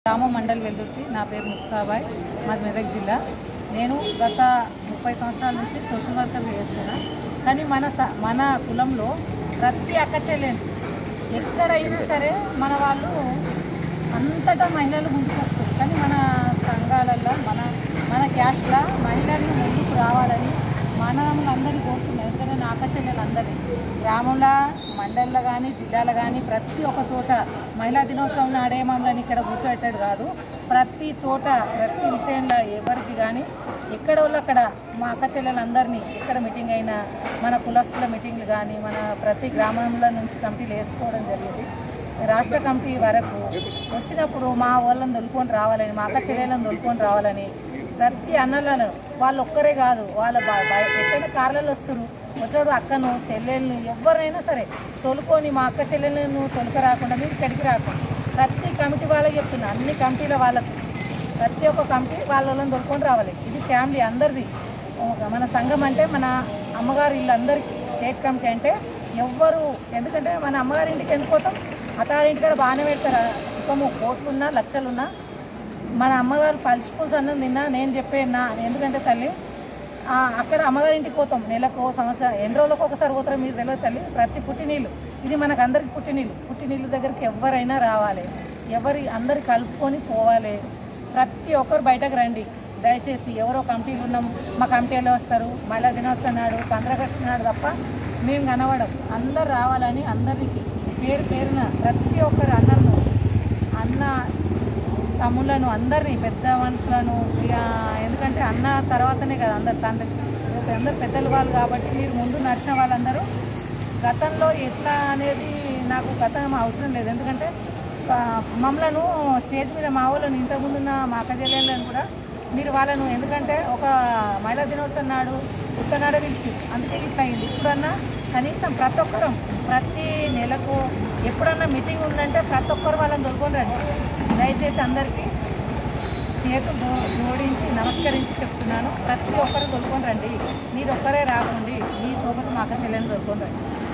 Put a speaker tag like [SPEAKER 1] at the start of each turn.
[SPEAKER 1] గ్రామం మండలి వెల్దుర్తి నా పేరు ముక్తాబాయ్ మాది మెదక్ జిల్లా నేను గత ముప్పై సంవత్సరాల నుంచి సోషల్ వర్కర్ చేస్తున్నా కానీ మన స- మన కులంలో ప్రతి అక్క చెల్లెలు ఎక్కడైనా సరే మన వాళ్ళు అంతటా మహిళలు ముందుకు వస్తారు కానీ మన సంఘాలల్లో మన మన క్యాస్ట్లో మహిళలు ముందుకు రావాలని మానవులందరినీ కోరుతున్నాయి ఎందుకంటే నా అక్క చెల్లెలందరినీ గ్రామంలో మండలిలో కానీ జిల్లాలో కానీ ప్రతి ఒక్క చోట మహిళా దినోత్సవం నాడే మమ్మల్ని ఇక్కడ కూర్చోబెట్టాడు కాదు ప్రతి చోట ప్రతి విషయంలో ఎవరికి కానీ ఎక్కడ వాళ్ళు అక్కడ మా అక్క చెల్లెలందరినీ ఎక్కడ మీటింగ్ అయినా మన కులస్తుల మీటింగ్లు కానీ మన ప్రతి గ్రామంలో నుంచి కమిటీలు వేసుకోవడం జరిగింది రాష్ట్ర కమిటీ వరకు వచ్చినప్పుడు మా వాళ్ళని దొలుకొని రావాలని మా అక్క చెల్లెలను దొలుకొని రావాలని ప్రతి అన్నలను వాళ్ళు ఒక్కరే కాదు వాళ్ళ బ- బ- ఎక్కడైనా కార్లలో వస్తారు వచ్చాడు అక్కను చెల్లెళ్ళు ఎవరైనా సరే తొలుకొని మా అక్క చెల్లెలను తొలక రాకుండా మీరు ఇక్కడికి రాకుండా ప్రతి కమిటీ వాళ్ళకి చెప్తున్నా అన్ని కమిటీల వాళ్ళకు ప్రతి ఒక్క కమిటీ వాళ్ళ వాళ్ళని దొరుకుని రావాలి ఇది ఫ్యామిలీ అందరిది ఒక మన సంఘం అంటే మన అమ్మగారి ఇల్లు అందరికీ స్టేట్ కమిటీ అంటే ఎవ్వరు ఎందుకంటే మన అమ్మగారి ఇంటికి ఎందుకు పోతాం అత్తారింటి దగ్గర బాగానే పెడతారు సుఖము కోట్లున్నా లక్షలున్నా మన అమ్మగారు పలిచిపోసి అన్నం తిన్నా నేను చెప్పేనా ఎందుకంటే తల్లి ఆ, అక్కడ అమ్మగారి ఇంటికి పోతాం నెలకు సంవత్సరం ఎన్ని రోజులకు ఒకసారి పోతారో మీరు తెలియదు తల్లి ప్రతి పుట్టినీళ్ళు ఇది మనకు అందరికి పుట్టినీళ్ళు పుట్టినీళ్ళు దగ్గరికి ఎవరైనా రావాలి ఎవరి అందరు కలుపుకొని పోవాలి ప్రతి ఒక్కరు బయటకు రండి దయచేసి ఎవరో కమిటీలు ఉన్నాం మా కమిటీలో వస్తారు మహిళా దినోత్సవం నాడు పంద్రగస్టు నాడు తప్ప మేము కనబడం అందరు రావాలని అందరికి పేరు పేరున ప్రతి ఒక్కరు అన్నను అన్న తమ్ముళ్ళను అందరినీ పెద్ద మనుషులను ఇక ఎందుకంటే అన్న తర్వాతనే కదా అందరు తండ్రి ఇప్పుడు అందరు పెద్దలు వాళ్ళు కాబట్టి మీరు ముందు నడిచిన వాళ్ళందరూ గతంలో ఎట్లా అనేది నాకు గతం అవసరం లేదు ఎందుకంటే ఆ, మమ్మలను స్టేజ్ మీద మా వాళ్ళని ఇంతకుముందున్న మా అక్క చెల్లెళ్ళని కూడా మీరు వాళ్ళను ఎందుకంటే ఒక మహిళా దినోత్సవం నాడు ఉత్తనాడ పిలిచి అందుకే ఇట్లా అయింది ఇప్పుడన్నా కనీసం ప్రతి ఒక్కరం ప్రతి నెలకు ఎప్పుడన్నా మీటింగ్ ఉందంటే ప్రతి ఒక్కరు వాళ్ళని దొరుకుని రండి దయచేసి అందరికీ చేతులు జో- జోడించి నమస్కరించి చెప్తున్నాను ప్రతి ఒక్కరు దొరుకుని రండి మీరు ఒక్కరే రాకండి మీ సోబతు మా అక్క చెల్లెని దొరుకుని రండి